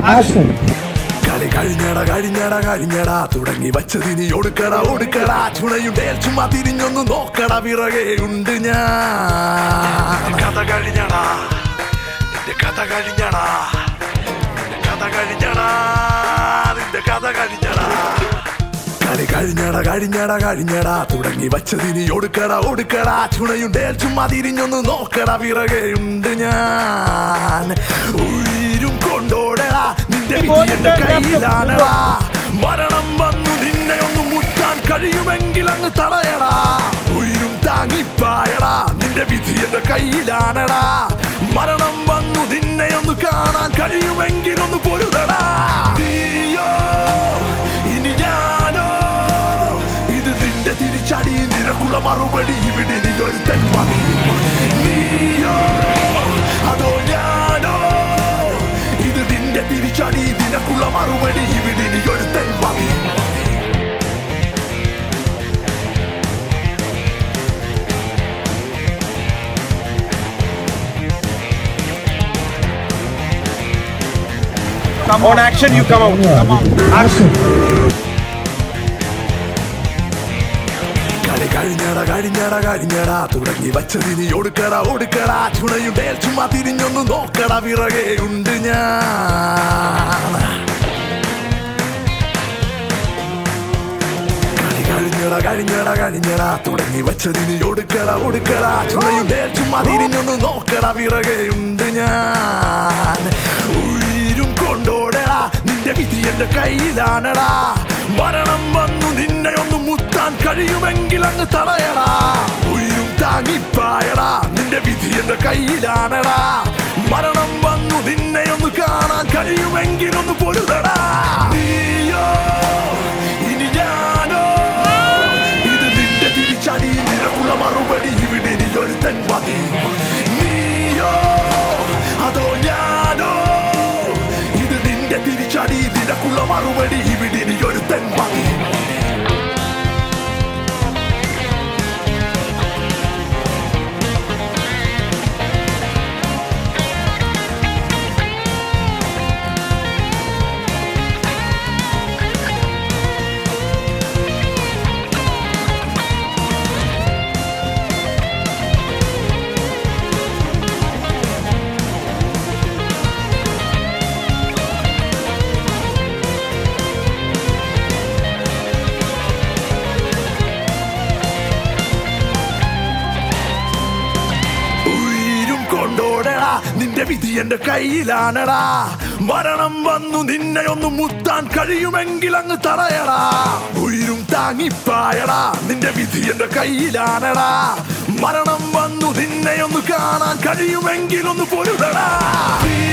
Action. കളി കഴിഞ്ഞട കഴിഞ്ഞട കഴിഞ്ഞട തുടങ്ങി വച്ചതിനി ഒടുക്കട ഒടുക്കട ചുണയുടെ ചുമ്മാ തിരിഞ്ഞൊന്ന് നോക്കട വിറകെ ഉണ്ട് ഞാൻ കഥ കഴിഞ്ഞടാ നിന്റെ കഥ കഴിഞ്ഞടാ നിന്റെ കഥ കഴിഞ്ഞടാ നിന്റെ കഥ കഴിഞ്ഞടാ കളി കഴിഞ്ഞട കഴിഞ്ഞട കഴിഞ്ഞട തുടങ്ങി വച്ചതിനി ഒടുക്കട ഒടുക്കട ചുണയുടെ ചുമ്മാ തിരിഞ്ഞൊന്ന് നോക്കട വിറകെ ഉണ്ട് ഞാൻ ഉയിരും കൊണ്ടോടടാ നിന്റെ വിധി എന്റെ കയ്യിലാണടാ മരണം വന്നു നിന്നെ ഒന്ന് മുറ്റാൻ കഴിയുമെങ്കിൽ അങ്ങ് തടയടാ ഉയിരും താങ്ങിപ്പായടാ നിന്റെ വിധി എന്റെ കയ്യിലാണടാ മരണം വന്നു നിന്നെ ഒന്ന് കാണാൻ കഴിയുമെങ്കിൽ ഒന്ന് പൊരുതടാ നീയോ ഇനി ഞാനോ ഇത് നിന്റെ തിരിച്ചടി നിനക്കുള്ള മറുപടി ഇവിടെ നീ ഒരു തെന്മതി നീയോ അതോ ഞാനോ ഇത് നിന്റെ തിരിച്ചടി നിനക്കുള്ള മറുപടി ഇവിടെ നീ ഒരു തെന്മതി On action, you come out. Come on. Action. കളി കഴിഞ്ഞട കഴിഞ്ഞട കഴിഞ്ഞട തുടങ്ങി വച്ചതിനി ഒടുക്കട ഒടുക്കട ചുണയുടെ ചുമ്മാ തിരിഞ്ഞൊന്ന് നോക്കട വിറകെ ഉണ്ട് ഞാൻ കളി കഴിഞ്ഞട കഴിഞ്ഞട കഴിഞ്ഞട തുടങ്ങി വച്ചതിനി ഒടുക്കട ഒടുക്കട ചുണയുടെ ചുമ്മാ തിരിഞ്ഞൊന്ന് നോക്കട വിറകെ ഉണ്ട് ഞാൻ ഉയിരും കൊണ്ടോടടാ നിന്റെ വിധി എന്റെ കയ്യിലാണടാ മരണം വന്നു നിന്നെ ഒന്ന് മുത്താൻ കഴിയുമെങ്കിൽ അങ്ങ് തടയടാ ഉയിരും താങ്ങിപ്പായടാ നിന്റെ വിധി എന്റെ കയ്യിലാണടാ മരണം വന്നു നിന്നെ ഒന്ന് കാണാൻ കഴിയുമെങ്കിൽ ഒന്ന് പൊരുതടാ നീയോ ഇനി ഞാനോ ഇത് നിന്റെ തിരിച്ചടി നിനക്കുള്ള മറുപടി ഇവിടെ നീ ഒരുത്തൻ മതി നീയോ അതോ ഞാനോ ഇത് നിന്റെ തിരിച്ചടി നിനക്കുള്ള മറുപടി ഇവിടെ നീ ഒരുത്തൻ മതി ഉയിരും കൊണ്ടോടടാ നിന്റെ വിധി എന്റെ കയ്യിലാണടാ മരണം വന്നു നിന്നെ ഒന്ന് മുത്താൻ കഴിയുമെങ്കിൽ അങ്ങ് തടയടാ ഉയിരും താങ്ങിപ്പായടാ നിന്റെ വിധി എന്റെ കയ്യിലാണടാ മരണം വന്നു നിന്നെ ഒന്ന് കാണാൻ കഴിയുമെങ്കിൽ ഒന്ന് പൊരുതടാ നീ